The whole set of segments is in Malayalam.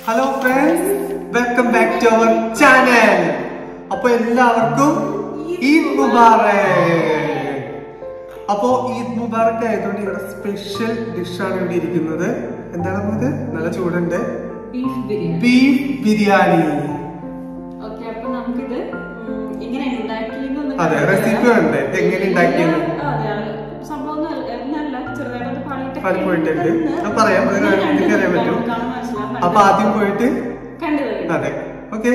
Hello friends welcome back to our channel അപ്പൊ എല്ലാവർക്കും ഈദ് മുബാറക് അപ്പോ ഈദ് മുബാറക് ആയതുകൊണ്ട് ഇവിടെ സ്പെഷ്യൽ ഡിഷാണ് ഇവിടെ ഇരിക്കുന്നത് എന്താണ് ഇത് നല്ല ചൂടുണ്ട് beef biryani beef biryani okay അപ്പൊ നമുക്കിത് ഉം, എങ്ങനെ ഉണ്ടാക്കിയെന്ന് ഒന്ന് അതെ, കാണിച്ചു recipe തരാം. ഉണ്ട്. ഇത് എങ്ങനെ ഉണ്ടാക്കിയെന്ന്. അതെ, അത് സംഭവം ഒന്നും അല്ല- എന്നല്ല, ചെറുതായിട്ടൊന്ന് പാളിയിട്ടൊക്കെ പാളി പോയിട്ടുണ്ട്. ഉണ്ടെന്ന് ഞാൻ പറയാം, അത് ഞാൻ കണ്ടു എനിക്കറിയാൻ പറ്റും. കാണുമ്പോൾ മനസ്സിലാവും. അപ്പൊ ആദ്യം പോയിട്ട് കണ്ടു തരും. അതെ ഓക്കെ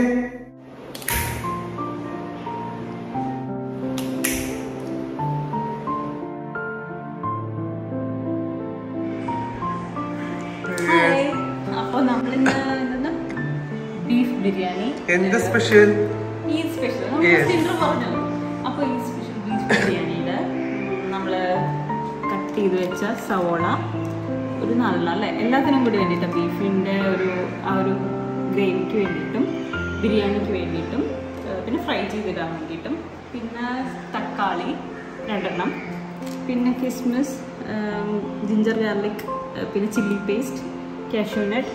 ഹായ്. അപ്പൊ നമ്മളിന്ന് ഇന്ന് ബീഫ് ബിരിയാണി എന്ത് സ്പെഷ്യൽ ഈ സ്പെഷ്യൽ Yes. നമ്മൾ പറഞ്ഞു അപ്പൊ ഈ സ്പെഷ്യൽ ബീഫ് ബിരിയാണിയുടെ നമ്മൾ കട്ട് ചെയ്ത് വെച്ച സവോള ഒരു നാലെണ്ണം അല്ലേ എല്ലാത്തിനും കൂടി വേണ്ടിയിട്ട് ബീഫിൻ്റെ ഒരു ആ ഒരു ഗ്രേവിക്ക് വേണ്ടിയിട്ടും ബിരിയാണിക്ക് വേണ്ടിയിട്ടും ഏർ പിന്നെ ഫ്രൈ ചെയ്തിടാൻ വേണ്ടിയിട്ടും പിന്നെ തക്കാളി രണ്ടെണ്ണം പിന്നെ കിസ്മിസ് ജിഞ്ചർ ഗാർലിക് പിന്നെ ചില്ലി പേസ്റ്റ് കാഷ്യൂനട്ട്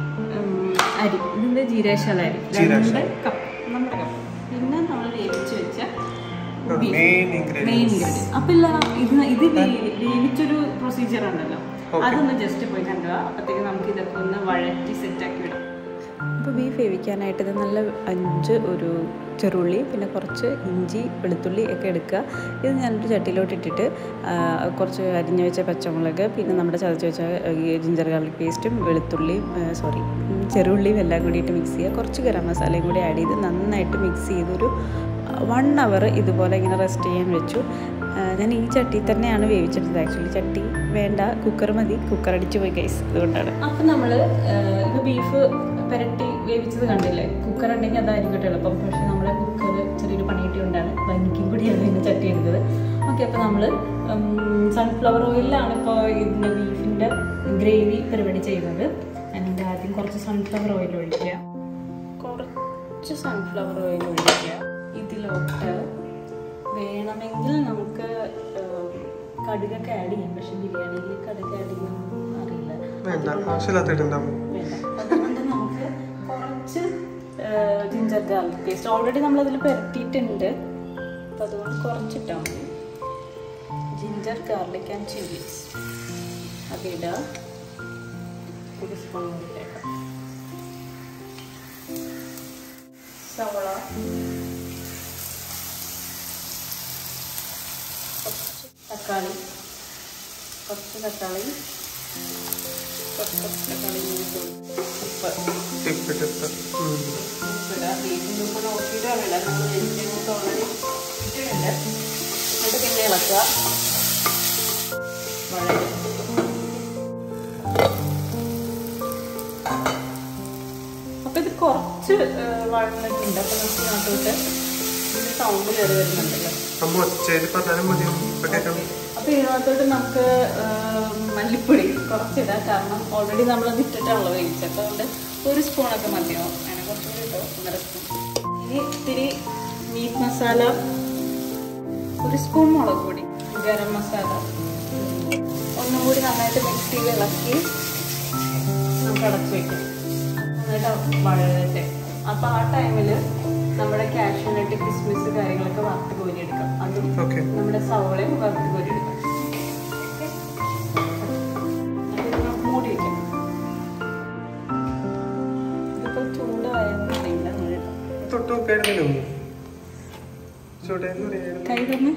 അരി ഇതിൻ്റെ ജീരകശാല അരി ജീരകശാല. രണ്ട് കപ്പ് നമ്മുടെ കപ്പ് പിന്നെ നമ്മൾ വേവിച്ച് വെച്ച beef. Main main ingredients ingredients അപ്പൊ ഇല്ല ഇത് ഇത് വേ- വേവിച്ചൊരു പ്രൊസീജിയർ ഉണ്ടല്ലോ Okay. അതൊന്ന് ജസ്റ്റ് പോയി കണ്ടുക അപ്പത്തേക്ക് നമുക്ക് ഇതൊക്കെ ഒന്ന് വഴറ്റി സെറ്റ് ആക്കി വിടാം അപ്പോൾ ബീഫ് വേവിക്കാനായിട്ട് ഇത് നല്ല അഞ്ച് ഒരു ചെറുള്ളി പിന്നെ കുറച്ച് ഇഞ്ചി വെളുത്തുള്ളി ഒക്കെ എടുക്കുക ഇത് ഞാനൊരു ചട്ടിയിലോട്ട് ഇട്ടിട്ട് ആ, കുറച്ച് അരിഞ്ഞു വെച്ച പച്ചമുളക് പിന്നെ നമ്മുടെ ചതച്ച് വെച്ച ഈ ജിഞ്ചർ ഗാർലിക് പേസ്റ്റും വെളുത്തുള്ളിയും സോറി ചെറുള്ളിയും എല്ലാം കൂടിയിട്ട് മിക്സ് ചെയ്യുക കുറച്ച് ഗരം മസാലയും കൂടി ആഡ് ചെയ്ത് നന്നായിട്ട് മിക്സ് ചെയ്തൊരു വൺ അവർ ഇതുപോലെ ഇങ്ങനെ റെസ്റ്റ് ചെയ്യാൻ വെച്ചു ആ, ഞാൻ ഈ ചട്ടി തന്നെയാണ് വേവിച്ചെടുത്തത് ആക്ച്വലി ചട്ടി വേണ്ട കുക്കർ മതി കുക്കർ അടിച്ചു പോയി ഗൈസ് അതുകൊണ്ടാണ് അപ്പൊ നമ്മള് ഏഹ്, ഇത് ബീഫ് പെരട്ടി വേവിച്ചത് കണ്ടില്ലേ കുക്കർ ഉണ്ടെങ്കിൽ അതായിരിക്കട്ടെ എളുപ്പം പക്ഷെ നമ്മുടെ കുക്കർ ചെറിയൊരു പണിയിട്ട് കൊണ്ടാണ് ഭംഗിക്കും കൂടിയാണ് ഇതിന്റെ ചട്ടി എടുത്തത് ഓക്കെ അപ്പൊ നമ്മള് സൺഫ്ലവർ ഓയിലാണ് ഇപ്പോൾ ഇതിന്റെ ബീഫിന്റെ ഗ്രേവി പരിപാടി ചെയ്യുന്നത് അതിൻ്റെ ആദ്യം കുറച്ച് സൺഫ്ലവർ ഓയിൽ ഒഴിക്കുക കുറച്ച് സൺഫ്ലവർ ഓയിൽ ഒഴിക്കുക ഇതിലോട്ട് വേണമെങ്കിൽ നമുക്ക് ഏഹ്, കടുകൊക്കെ ആഡ് ചെയ്യാം പക്ഷെ ബിരിയാണിയിൽ കടുക് ആഡ് ചെയ്യാൻ അറിയില്ല വേണ്ട ആവശ്യമില്ലാത്തിട്ടുണ്ടാവും വേണ്ട അതുകൊണ്ട് നമുക്ക് കുറച്ച് ജിഞ്ചർ ഗാർലിക് പേസ്റ്റ് ഓൾറെഡി നമ്മൾ അതിൽ പുരട്ടിയിട്ടുണ്ട് അപ്പം അതുകൊണ്ട് കുറച്ചിട്ടാൽ മതി ജിഞ്ചർ ഗാർലിക് ആൻഡ് ചില്ലീസ് അതിടുക ഒരു സ്പൂൺ ഇട്ടേക്കാം സവള കുറച്ച് തക്കാളി കുറച്ച് തക്കാളി കുറച്ച് കുറച്ച് തക്കാളി ഇങ്ങനെ ഉപ്പ് ടിപ്പ് ടിപ്പ് ഉം. ഉപ്പിടുക ബീഫിൻ്റെ ഉപ്പ് നോക്കിയിട്ട് അറിയില്ല നമ്മൾ വെജിറ്റബിൾസ് ഓൾറെഡി ഇട്ടിട്ടുണ്ട് എന്നിട്ട് പിന്നെ ഇളക്കുക വളരെ അപ്പൊ ഇത് കുറച്ച് ഏഹ്, വഴന്നിട്ടുണ്ട് അപ്പൊ നമുക്ക് ഇതിനകത്തോട്ട് സൗണ്ട് കയറി വരുന്നുണ്ടല്ലോ അമ്മ ഒച്ചയിൽ പറഞ്ഞാലും മതി ഇപ്പൊ കേൾക്കാം അപ്പൊ ഇതിനകത്തോട്ട് നമുക്ക് ഏഹ്, മല്ലിപ്പൊടി കുറച്ചിടാം കാരണം ഓൾറെഡി നമ്മൾ അത് ഇട്ടിട്ടാണല്ലോ വേവിച്ചത് അപ്പൊ അതുകൊണ്ട് ഒരു സ്പൂണൊക്കെ മതിയാവും അങ്ങനെ കുറച്ചുകൂടി ഇട്ടോ ഒന്നര സ്പൂൺ ഇനി ഇത്തിരി മീറ്റ് മസാല ഒരു സ്പൂൺ മുളക് പൊടി ഗരം മസാല ഒന്നും കൂടി നന്നായിട്ട് മിക്സ് ചെയ്ത് ഇളക്കി നമുക്ക് അടച്ചു വെക്കാം നന്നായിട്ട് വഴത്തെ അപ്പൊ ആ ടൈമില് നമ്മുടെ കാഷ്യൂനട്ട് ക്രിസ്മസ് കാര്യങ്ങളൊക്കെ വറുത്ത് കോരിയെടുക്കാം അതും ഓക്കെ നമ്മുടെ സവോളയും വറുത്ത് കോരിയെടുക്കാം എന്നിട്ട് നമുക്ക് മൂടി വെക്കാം ഇതിപ്പോ ചൂടായെന്ന് അറിയില്ല നമ്മൾ തൊട്ട് നോക്കായിരുന്നല്ലോ ചൂടേന്ന് പറയായിരുന്നു കൈ തന്നെ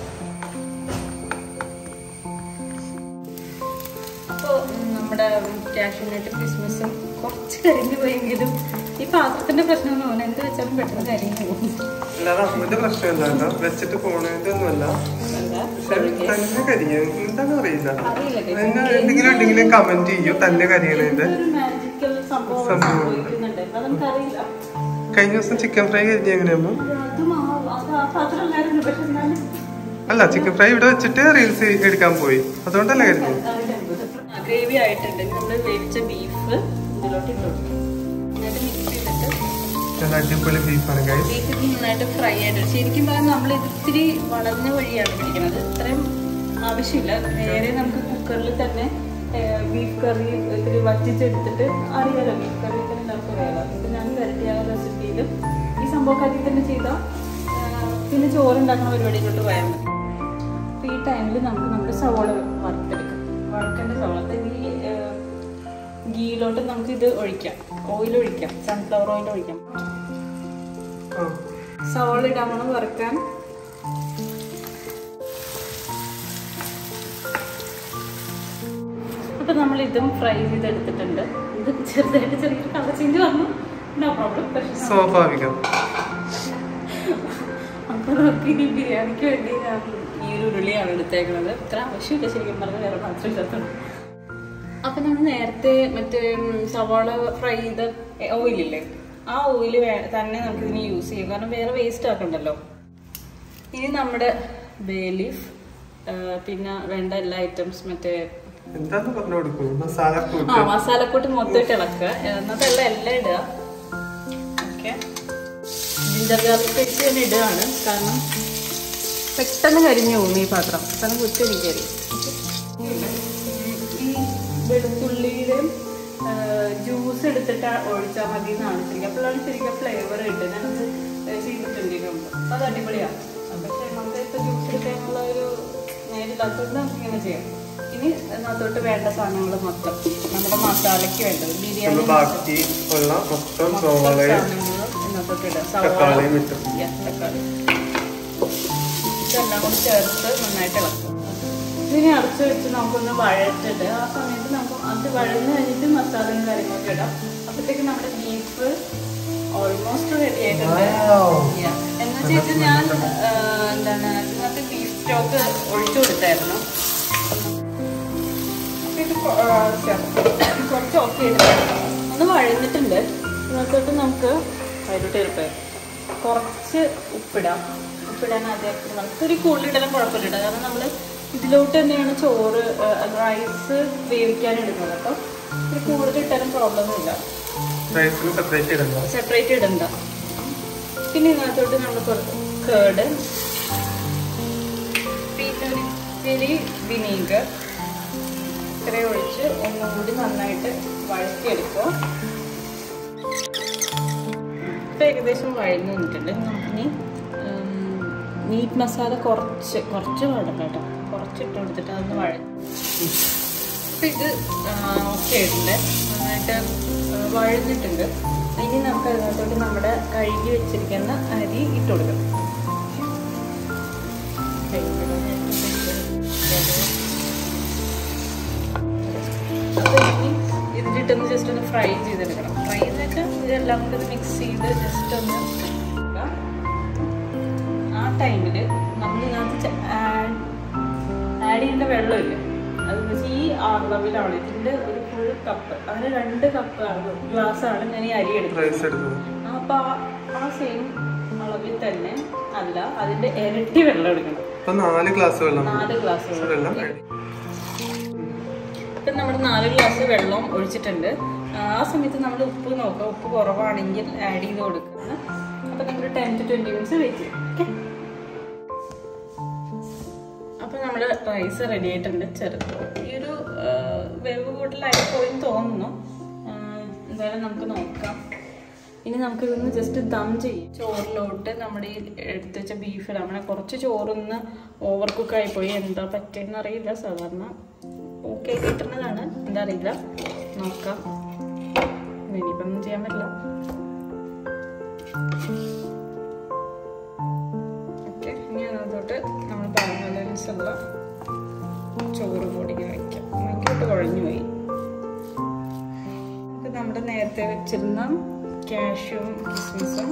അപ്പോൾ നമ്മുടെ കാഷ്യൂനട്ട് ക്രിസ്മസും കുറച്ച് കരിഞ്ഞു പോയെങ്കിലും ഈ പാത്രത്തിന്റെ പ്രശ്നം തോന്നുന്നു എന്ത് വെച്ചാലും പെട്ടെന്ന് കരിഞ്ഞു പോകും അല്ലാതെ അമ്മന്റെ പ്രശ്നമല്ല വെച്ചിട്ട് പോണതിന്റെ ഒന്നുമല്ല എന്താ പക്ഷെ തന്നെ കരിഞ്ഞു എന്താണെന്ന് അറിയില്ല അറിയില്ല guys. നിങ്ങൾ എന്തെങ്കിലും ഉണ്ടെങ്കിലും കമന്റ് ചെയ്യൂ തന്നെ കരിയണതിന്റെ ഒരു മാജിക്കൽ സംഭവം സംഭവം. സംഭവിക്കുന്നുണ്ട് അത് നമുക്കറിയില്ല കഴിഞ്ഞ ദിവസം ചിക്കൻ ഫ്രൈ കരിഞ്ഞ എങ്ങനെയാകുമ്പോ അതും ആ- അത് ആ പാത്രമല്ലായിരുന്നു പക്ഷെ എന്നാലും അല്ല ചിക്കൻ ഫ്രൈ ഇവിടെ വെച്ചിട്ട് റീൽസ് എടുക്കാൻ പോയി അതുകൊണ്ടല്ല കരിഞ്ഞു ഗ്രേവി ആയിട്ടുണ്ട് നമ്മൾ വേവിച്ച ബീഫ് ഇതിലോട്ട് ഇട്ടു കൊടുക്കും. എന്നിട്ട് മിക്സ് ചെയ്തിട്ട് നല്ല അടിപൊളി ബീഫാണ് ഗൈസ് ബീഫ് നന്നായിട്ട് ഫ്രൈ ആയിട്ട് ശരിക്കും പറഞ്ഞാൽ നമ്മൾ ഇത് ഇത്തിരി വളഞ്ഞ വഴിയാണ് പിടിക്കുന്നത് ഇത്രയും ആവശ്യമില്ല നേരെ നമുക്ക് കുക്കറിൽ തന്നെ ബീഫ് കറി ഇത്തിരി വറ്റിച്ചെടുത്തിട്ട് അറിയാലോ ബീഫ് കറി തന്നെ എല്ലാവർക്കും അറിയാലോ ഇത് ഞാൻ വരട്ടിയ റെസിപ്പിയിൽ ഈ സംഭവം അതിൽ തന്നെ ചെയ്താൽ പിന്നെ ചോറുണ്ടാക്കുന്ന പരിപാടിയിലോട്ട് പോയാൽ മതി അപ്പോൾ ഈ ടൈമിൽ നമുക്ക് നമ്മുടെ സവോള വറുത്തെടുക്കാം വറുക്കേണ്ട സവോള അത് ഈ ഏഹ്, ഗീയിലോട്ട് നമുക്ക് ഇത് ഒഴിക്കാം ഓയിൽ ഒഴിക്കാം സൺഫ്ലവർ ഓയിൽ ഒഴിക്കാം ആ. സവോള ഇടാൻ വേണം വറുക്കാൻ അപ്പൊ നമ്മൾ ഇതും ഫ്രൈ ചെയ്തെടുത്തിട്ടുണ്ട് ഇത് ചെറുതായിട്ട് ചെറിയൊരു കളർ ചേഞ്ച് വന്നു നോ പ്രോബ്ലം പക്ഷെ സ്വാഭാവികം അപ്പൊ നമുക്ക് ഇനി ബിരിയാണിക്ക് വേണ്ടി ഞാൻ ഈ ഒരു ഉരുളിയാണ് എടുത്തേക്കുന്നത് ഇത്ര ആവശ്യമില്ല ശരിക്കും പറഞ്ഞാൽ വേറെ മാത്രമില്ലാത്തുള്ളൂ അപ്പൊ നമ്മൾ നേരത്തെ മറ്റേ ഉം, സവാള ഫ്രൈ ചെയ്ത ഓയിലില്ലേ ആ ഓയിൽ തന്നെ നമുക്ക് ഇതിന് യൂസ് ചെയ്യാം കാരണം വേറെ വേസ്റ്റ് ആക്കണ്ടല്ലോ ഇനി നമ്മുടെ ബേ ലീഫ് പിന്നെ വേണ്ട എല്ലാ ഐറ്റംസ് മറ്റേ എന്താന്ന് പറഞ്ഞു കൊടുക്കൂ മസാല ആ കൂട്ട് മസാലക്കൂട്ട് മൊത്തമായിട്ട് ഇളക്കുക എന്നിട്ടെല്ലാം എല്ലാം ഇടുക ഓക്കെ ജിഞ്ചർ ഗാർലിക് പേസ്റ്റ് തന്നെ ഇടുകയാണ് കാരണം പെട്ടെന്ന് കരിഞ്ഞു പോകും ഈ പാത്രം പെട്ടെന്ന് കുത്തി കയറി ഈ വെളുത്തുള്ളിയുടെയും ജ്യൂസ് എടുത്തിട്ട് ഒഴിച്ചാൽ മതി എന്നാണ് ശരിക്കും അപ്പോഴാണ് ശരിക്കും ഫ്ലേവർ കിട്ടുന്നത് ഞാനത് ചെയ്തിട്ടുണ്ട് ഇതിനുണ്ട് അത് അടിപൊളിയാണ് പക്ഷേ നമുക്ക് ഇപ്പോൾ ജ്യൂസ് എടുക്കാനുള്ള ഒരു നേരില്ലാത്തതുകൊണ്ട് നമുക്ക് ഇങ്ങനെ ചെയ്യാം ഇനി അതിനകത്തോട്ട് വേണ്ട സാധനങ്ങൾ മൊത്തം നമ്മുടെ മസാലയ്ക്ക് വേണ്ടത് നമ്മൾ ബിരിയാണി ബാക്കി ഉള്ള മൊത്തം മൊത്തം സോളയും സാധനങ്ങൾ ഇതിനകത്തോട്ട് ഇടുക സവാള തക്കാളിയും ഇട്ടു Yeah, തക്കാളി ഇതെല്ലാം കൂടി ചേർത്ത് നന്നായിട്ട് ഇളക്കും ഇതിനെ അടച്ചു വെച്ച് നമുക്കൊന്ന് വഴറ്റിട്ട് ആ സമയത്ത് നമുക്ക് അത് വഴന്ന് കഴിഞ്ഞിട്ട് മസാലയും കാര്യങ്ങളൊക്കെ ഇടാം അപ്പോഴത്തേക്ക് നമ്മുടെ ബീഫ് ഓൾമോസ്റ്റ് റെഡി ആയിട്ടുണ്ട് Wow. Yeah. എന്ന് വെച്ചിട്ട് ഞാൻ ആ, എന്താണ് ഇതിനകത്ത് ബീഫ് സ്റ്റോക്ക് ഒഴിച്ചു കൊടുത്തായിരുന്നു അപ്പൊ ഇത് കൊ- ആ, കുറച്ച് ഓഫ് ചെയ്തിട്ട് ഒന്ന് വഴന്നിട്ടുണ്ട് ഇതിനകത്തോട്ട് നമുക്ക് അതിലോട്ട് എളുപ്പം കുറച്ച് ഉപ്പിടാം ഉപ്പിടാൻ ആദ്യം നമുക്ക് ഒരു കൂടുതലിടലും കുഴപ്പമില്ല കാരണം നമ്മൾ ഇതിലോട്ട് തന്നെയാണ് ചോറ് റൈസ് വേവിക്കാൻ ഇടുന്നത് അപ്പോൾ ഒരു കൂടുതൽ ഇട്ടാലും പ്രോബ്ലം ഇല്ല റൈസിന് സെപ്പറേറ്റ് ഇടണ്ട സെപ്പറേറ്റ് ഇടണ്ട പിന്നെ ഇതിനകത്തോട്ട് നമ്മൾ കുറച്ച് കേട് പിന്നെ ഒരു ഇത്തിരി വിനീഗർ ഇത്രയും ഒഴിച്ച് ഒന്നും കൂടി നന്നായിട്ട് വഴറ്റിയെടുക്കുക ഇപ്പം ഏകദേശം വഴഞ്ഞു വന്നിട്ടുണ്ട് നമുക്കിനി മീറ്റ് മസാല കുറച്ച് കുറച്ച് പാടില്ല കേട്ടോ കുറച്ച് ഇട്ട് കൊടുത്തിട്ട് അതൊന്ന് വഴഞ്ഞു അപ്പം ഇത് ഓക്കെ ആയിട്ടുണ്ട് നന്നായിട്ട് ആ, വഴഞ്ഞിട്ടുണ്ട് ഇനി നമുക്ക് അതിനകത്തോട്ട് നമ്മുടെ കഴുകി വെച്ചിരിക്കുന്ന അരി ഇട്ട് കൊടുക്കാം അപ്പോൾ ഇനി ഇതിലിട്ടൊന്ന് ജസ്റ്റ് ഒന്ന് ഫ്രൈ ചെയ്തെടുക്കണം ഫ്രൈ എന്നൊക്കെ ഇതെല്ലാം കൂടി മിക്സ് ചെയ്ത് ജസ്റ്റ് ഒന്ന് ഇടുക. ആ ടൈമിൽ നമ്മൾ ഇതിനകത്ത് ആഡ് ചെയ്യേണ്ട വെള്ളമില്ലേ അത് വെച്ച് ഈ അളവിലാണ് ഇതിൻ്റെ ഒരു ഫുൾ കപ്പ് അങ്ങനെ രണ്ട് കപ്പ് ഗ്ലാസ് ആണ് ഞാൻ ഈ അരി എടുത്തത് റൈസ് എടുത്തത് അപ്പൊ ആ- ആ സെയിം അളവിൽ തന്നെ അല്ല അതിന്റെ ഇരട്ടി വെള്ളം എടുക്കണം ഇപ്പൊ നാല് ഗ്ലാസ് വെള്ളം നാല് ഗ്ലാസ് വെള്ളം വെള്ളം ready. ഇപ്പം നമ്മൾ നാല് ഗ്ലാസ് വെള്ളം ഒഴിച്ചിട്ടുണ്ട് ആ സമയത്ത് നമ്മൾ ഉപ്പ് നോക്കുക ഉപ്പ് കുറവാണെങ്കിൽ ആഡ് ചെയ്ത് കൊടുക്കുകയാണ് അപ്പം നമ്മൾ ten to twenty minutes wait ചെയ്യും ഓക്കെ അപ്പം നമ്മുടെ റൈസ് റെഡി ആയിട്ടുണ്ട് ചെറുത് ഈ ഒരു ആ, വേവ് കൂടുതലായി പോയി തോന്നുന്നു ആ, എന്തായാലും നമുക്ക് നോക്കാം ഇനി നമുക്ക് ഇതൊന്ന് ജസ്റ്റ് ദം ചെയ്യും ചോറിലോട്ട് നമ്മുടെ ഈ എടുത്ത് വെച്ച ബീഫ് ഇടാം അങ്ങനെ കുറച്ച് ചോറൊന്ന് ഓവർ കുക്കായി പോയി എന്താ പറ്റിയെന്ന് അറിയില്ല സാധാരണ ഓക്കെ കിട്ടുന്നതാണ് എന്താ അറിയില്ല നോക്കാം ഇനിയിപ്പം ഒന്നും ചെയ്യാൻ പറ്റില്ല ഓക്കെ ഇനി അതിനകത്തോട്ട് നമ്മൾ ബാലൻസുള്ള ചോറ് കൂടി ഇങ്ങനെ വയ്ക്കാം ഭയങ്കരമായിട്ട് കുഴഞ്ഞു പോയി നമുക്ക് നമ്മുടെ നേരത്തെ വെച്ചിരുന്ന കാഷ്യൂം കിസ്മിസും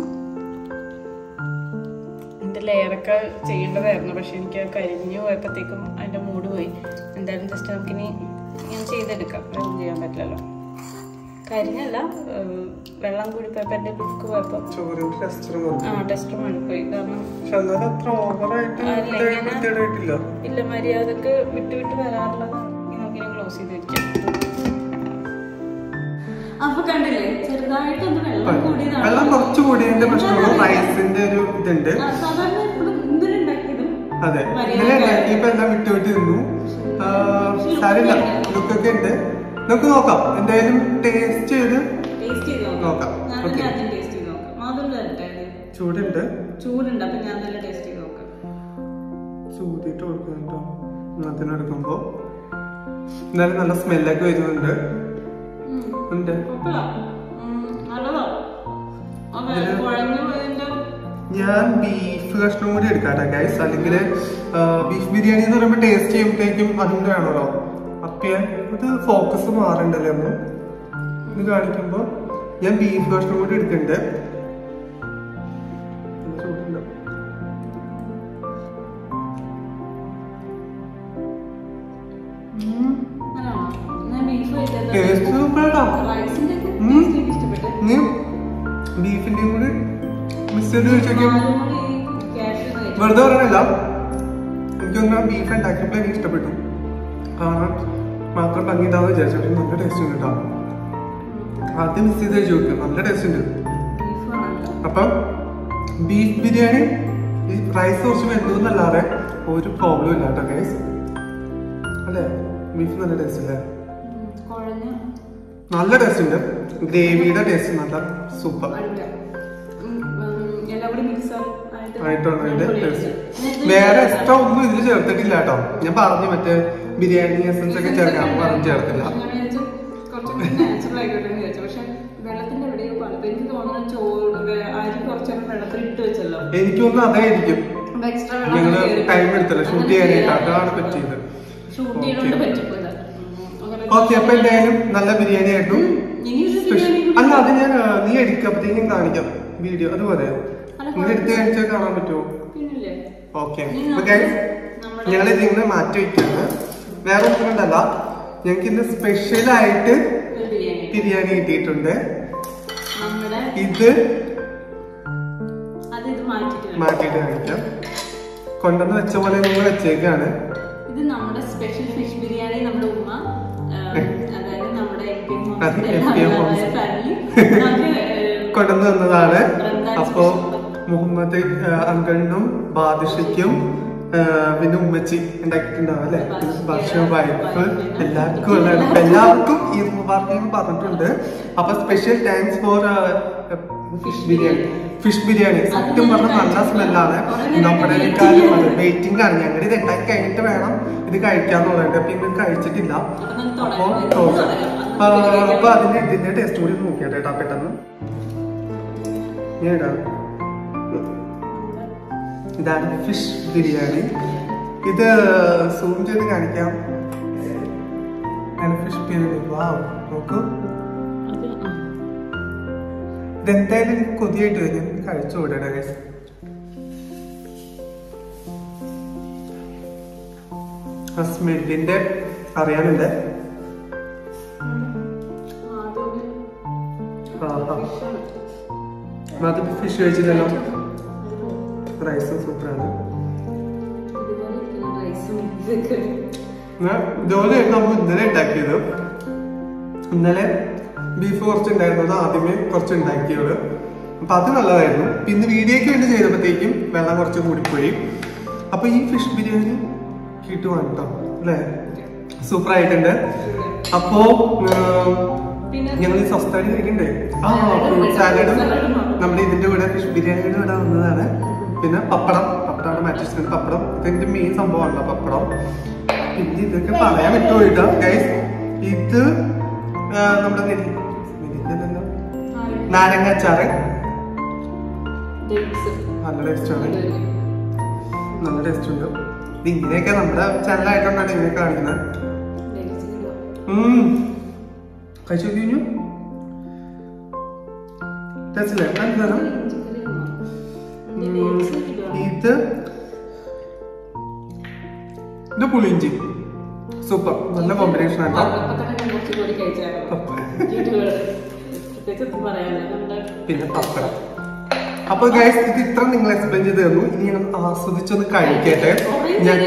ഇതിൻ്റെ ലെയറൊക്കെ ചെയ്യേണ്ടതായിരുന്നു പക്ഷെ എനിക്ക് അത് കരിഞ്ഞു പോയപ്പോഴത്തേക്കും അതിൻ്റെ മൂഡ് പോയി എന്തായാലും ജസ്റ്റ് നമുക്കിനി ഞാൻ ചെയ്തെടുക്കാം ഒന്നും ചെയ്യാൻ പറ്റില്ലല്ലോ കരിഞ്ഞല്ല ഏഹ് വെള്ളം കൂടി പോയപ്പോൾ എൻ്റെ ലുക്ക് പോയപ്പോൾ ചോറിന്റെ ടെസ്റ്റർ ആ ടെസ്റ്റ് മാറിപ്പോയി കാരണം പക്ഷെ എന്നാലും അത്ര ഓവറായിട്ട് അല്ല, ഇങ്ങനെ- വൃത്തികേടായിട്ടില്ല ഇല്ല മര്യാദക്ക് വിട്ട് വിട്ട് വരാറുള്ളതാണ് ഇനി നമുക്കിനി ക്ലോസ് ചെയ്ത് വെക്കാം അപ്പൊ കണ്ടില്ലേ ചെറുതായിട്ടൊന്ന് വെള്ളം കൂടിയതാണ് വെള്ളം കുറച്ച് കൂടിയതിന്റെ പ്രശ്നമുള്ളൂ റൈസിന്റെ ഒരു ഇതുണ്ട് ആ, സാധാരണ എപ്പോഴും ഇങ്ങനെ ഉണ്ടാക്കിയതും അതെ മര്യാദ ഇങ്ങനെ ഉണ്ടാക്കിയപ്പോ എല്ലാം വിട്ട് വിട്ട് നിന്നു ആ, സാരില്ല ലുക്കൊക്കെ ഉണ്ട് നമുക്ക് നോക്കാം എന്തായാലും ടേസ്റ്റ് ചെയ്ത് ടേസ്റ്റ് ചെയ്ത് നോക്കാം നോക്കാം. ഞാൻ Okay. തന്നെ ആദ്യം ടേസ്റ്റ് ചെയ്ത് നോക്കാം മാധുരം തരട്ടെ ആദ്യം. ചൂടുണ്ട് ചൂടുണ്ട് അപ്പൊ ഞാൻ തന്നെ ടേസ്റ്റ് ചെയ്ത് നോക്കാം ചൂടിട്ട് കൊടുക്കാം കേട്ടോ അതിനെടുക്കുമ്പോ എന്നാലും നല്ല സ്മെല്ലൊക്കെ വരുന്നുണ്ട് ഉം. ഉണ്ട് കുഴപ്പമില്ല. ഉം, നല്ലതാ അതെ ഇതില് കുഴഞ്ഞു പോയതിന്റെ ഞാൻ ബീഫ് കഷ്ണം കൂടി എടുക്കാട്ടെ ഗൈസ് അല്ലെങ്കിൽ ബീഫ് ബിരിയാണി എന്ന് പറയുമ്പോൾ ടേസ്റ്റ് ചെയ്യുമ്പോഴത്തേക്കും അതിൻ്റെ ആണല്ലോ അപ്പൊ ഇത് ഫോക്കസ് മാറണ്ടല്ലേ അമ്മ ഇത് കാണിക്കുമ്പോ ഞാൻ ബീഫ് കഷ്ണം കൂടി എടുക്കുന്നുണ്ട് നല്ല ചൂടുണ്ട്. ഉം, നല്ലതാണോ? ഞാൻ ബീഫ് കഴിച്ചത് ടേസ്റ്റ് സൂപ്പറാട്ടോ റൈസിന്റെ ഒക്കെ ഉം. ടേസ്റ്റ് എനിക്ക് ഇഷ്ടപ്പെട്ടു നീ ബീഫിന്റെയും കൂടി മിക്സ് ചെയ്ത് കഴിച്ചോക്കിയാ നാലും കൂടി ഈ cashew കഴിച്ചു. വെറുതെ പറയണല്ല എനിക്കൊന്ന് ബീഫ് ഉണ്ടാക്കിയപ്പോൾ എനിക്ക് ഇഷ്ടപ്പെട്ടു കാരണം മാത്രം ഭംഗി ഉണ്ടാവും വിചാരിച്ചു നല്ല ടേസ്റ്റ് ഉണ്ട് കേട്ടോ ആദ്യം മിക്സ് ചെയ്ത് കഴിച്ചു നോക്കുക നല്ല ടേസ്റ്റ് ഉണ്ട് ബീഫ് ആണല്ലോ. അപ്പം ബീഫ് ബിരിയാണി ഈ റൈസ് കുറച്ച് വെന്തോന്നല്ലാതെ ഒരു പ്രോബ്ലം ഇല്ല കേട്ടോ ഗൈസ് അല്ലേ ബീഫ് നല്ല ടേസ്റ്റ് അല്ലേ ഉം, കുഴഞ്ഞ് നല്ല ടേസ്റ്റ് ഉണ്ട് ഗ്രേവിയുടെ ടേസ്റ്റ് നല്ല സൂപ്പർ ഉണ്ട്. ഉം, ഉം, എല്ലാം കൂടി മിക്സ് ആയിട്ടാണ് അതിന്റെ ടേസ്റ്റ് വേറെ എക്സ്ട്രാ ഒന്നും ഇതിൽ ചേർത്തിട്ടില്ല കേട്ടോ ഞാൻ പറഞ്ഞു മറ്റേ ബിരിയാണി എസൻസ് ഒക്കെ ചേർക്കാൻ പറഞ്ഞു ചേർത്തില്ല നാച്ചുറൽ ആയിക്കോട്ടെ എന്ന് വിചാരിച്ചു പക്ഷെ വെള്ളത്തിന്റെ എവിടെയോ പലപ്പോ എനിക്ക് തോന്നുന്നു ചോറ് വേ- അരി കുറച്ചേരം വെള്ളത്തിൽ ഇട്ട് വെച്ചല്ലോ എനിക്കൊന്നും അതായിരിക്കും അപ്പൊ എക്സ്ട്രാ ഞങ്ങള് ടൈം എടുത്തല്ലോ ഷൂട്ട് ചെയ്യാനായിട്ട് അതാണ് പറ്റിയത് ഷൂട്ട് ചെയ്തോണ്ട് പറ്റിപ്പോയതാ ഓക്കെ അപ്പൊ എന്തായാലും നല്ല ബിരിയാണി ആയിരുന്നു ഇനി ഒരു സ്പെഷ്യൽ ബിരിയാണി കൂടി അല്ല അത് ഞാൻ ആ, നീ എടുക്കപ്പത്തേക്കും ഞാൻ കാണിക്കാം വീഡിയോ അത് പോരെ അല്ല, നിങ്ങൾ എടുത്ത് കാണിച്ചാൽ കാണാൻ പറ്റുമോ പിന്നില്ലേ ഓക്കെ ഇനി ഓക്കെ നമ്മുടെ- ഞങ്ങൾ ഇതിങ്ങനെ മാറ്റി വയ്ക്കാണ് വേറെ ഒന്നും കൊണ്ടല്ല ഞങ്ങൾക്ക് ഇന്ന് സ്പെഷ്യൽ ആയിട്ട് ഒരു ബിരിയാണി ബിരിയാണി കിട്ടിയിട്ടുണ്ട് നമ്മുടെ ഇത് അത് ഇത് മാറ്റിട്ട് വേണം. മാറ്റിയിട്ട് കാണിക്കാം കൊണ്ടുവന്ന് വെച്ച പോലെ നിങ്ങൾ വെച്ചേക്കാണ് ഇത് നമ്മുടെ സ്പെഷ്യൽ ഫിഷ് ബിരിയാണി നമ്മുടെ ഉമ്മ ആ, അതായത് നമ്മുടെ എം പി അത് FPM homes. ഫാമിലി കൊണ്ടുവന്ന് തന്നതാണ് റംദാൻ അപ്പോ special. മുഹമ്മദ് അങ്കിളിനും ബാദുഷയ്ക്കും ആ, പിന്നെ ഉമ്മച്ചി ഉണ്ടാക്കിയിട്ടുണ്ടാവും അല്ലെ ഭക്ഷ വൈഫ് എല്ലാവർക്കും ഉള്ളതാണ് അപ്പൊ എല്ലാവർക്കും ഈ മുബാർക്കും പറഞ്ഞിട്ടുണ്ട് അപ്പൊ special thanks for fish biryani fish biryani സത്യം പറഞ്ഞാൽ നല്ല സ്മെല്ലാണ് നമ്മുടെ കാര്യം വെയിറ്റിംഗ് ആണ് ഞങ്ങൾ ഇത് ഉണ്ടാക്കി കഴിഞ്ഞിട്ട് വേണം ഇത് കഴിക്കാന്നുള്ളത് അപ്പൊ ഇന്ന് കഴിച്ചിട്ടില്ല അപ്പൊ നോക്കാം ആ, അപ്പൊ അതിന്റെ ഇതിന്റെ ടേസ്റ്റ് കൂടി നോക്കിയാട്ടെ കേട്ടോ പെട്ടെന്ന് ഞാൻ ഇടാം ഇതാണ് ഫിഷ് ബിരിയാണി ഇത് സൂം ചെയ്ത് കാണിക്കാം ഫിഷ് ബിരിയാണി വാവ് നോക്കൂ അത് ആ. ഇതെന്തായാലും എനിക്ക് കൊതിയായിട്ട് വരും ഞാൻ കഴിച്ചു വിടട്ടെ guys. ആ സ്മെല്ലിന്റെ അറിയാനുണ്ട് അത് ഫിഷ് കഴിച്ചില്ലല്ലോ റൈസും സൂപ്പറാണ് ഞാൻ ഇതുപോലെ നമ്മൾ ഇന്നലെ ഉണ്ടാക്കിയത് ഇന്നലെ ബീഫ് കുറച്ച് ഉണ്ടായിരുന്നത് ആദ്യമേ കുറച്ച് ഉണ്ടാക്കിയത് അപ്പൊ അത് നല്ലതായിരുന്നു പിന്നെ വീഡിയോക്ക് വേണ്ടി ചെയ്തപ്പോഴത്തേക്കും വെള്ളം കുറച്ച് കൂടിപ്പോയി അപ്പൊ ഈ ഫിഷ് ബിരിയാണി കിട്ടുവാണ് കേട്ടോ അല്ലേ സൂപ്പർ ആയിട്ടുണ്ട് അപ്പോ പിന്നെ ഞങ്ങൾ ഈ സ്വസ്ഥായിട്ട് കഴിക്കണ്ടേ ആ ഫ്രൂട്ട് സാലഡും നമ്മുടെ ഇതിന്റെ കൂടെ ഫിഷ് ബിരിയാണിയുടെ കൂടെ വന്നതാണ് പിന്നെ പപ്പടം പപ്പടമാണ് മാറ്റിച്ചിട്ടുണ്ട് പപ്പടം ഇതിന്റെ മെയിൻ സംഭവമാണല്ലോ പപ്പടം പിന്നെ ഇതൊക്കെ പറയാൻ വിട്ടുപോയിട്ടാ ഗൈസ് ഇത് ആ, നമ്മുടെ നെല്ലി നെല്ലിക്കല്ലല്ലോ നാരങ്ങ അച്ചാറ് നല്ല ടേസ്റ്റ് ആണ് നല്ല ടേസ്റ്റ് ഉണ്ട് ഇത് ഇങ്ങനെയൊക്കെ നമ്മുടെ ചാനലായിട്ടാണ് ഇങ്ങനെ കാണിക്കുന്നത് ഉം. കഴിച്ചു കഴിഞ്ഞു ടേസ്റ്റില്ലേ എന്താണ് ഉം, ഇത് ഇത് പുളിയിഞ്ചി സൂപ്പർ നല്ല കോമ്പിനേഷൻ ആട്ടോ പിന്നെ പപ്പടം അപ്പൊ ഗൈസ് ഇത് ഇത്ര നിങ്ങൾ എക്സ്പ്ലെയിൻ ചെയ്ത് തന്നു ഇനി ഞങ്ങൾ ആസ്വദിച്ചൊന്ന് കഴിക്കട്ടെ ഞാൻ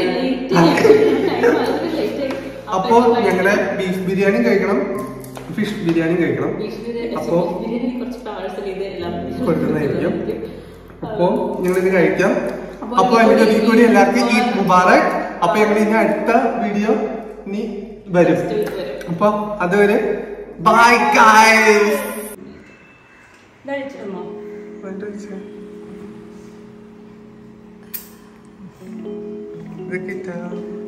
അപ്പോ ഞങ്ങളുടെ ബീഫ് ബിരിയാണി കഴിക്കണം ഫിഷ് ബിരിയാണി കഴിക്കണം അപ്പോ കൊടുക്കുന്നതായിരിക്കും അപ്പോ ഞങ്ങൾ ഇത് കഴിക്കാം അപ്പൊ അതിന്റെ ഒരിക്കൽ കൂടി എല്ലാവർക്കും ഈ മുബാറക് അപ്പൊ ഞങ്ങൾ ഇനി അടുത്ത വീഡിയോ ഇനി വരും Next week വരും. അപ്പൊ അതുവരെ ബൈ ഗൈസ് കഴിച്ചിരുന്നോ ഇത് കിട്ടാ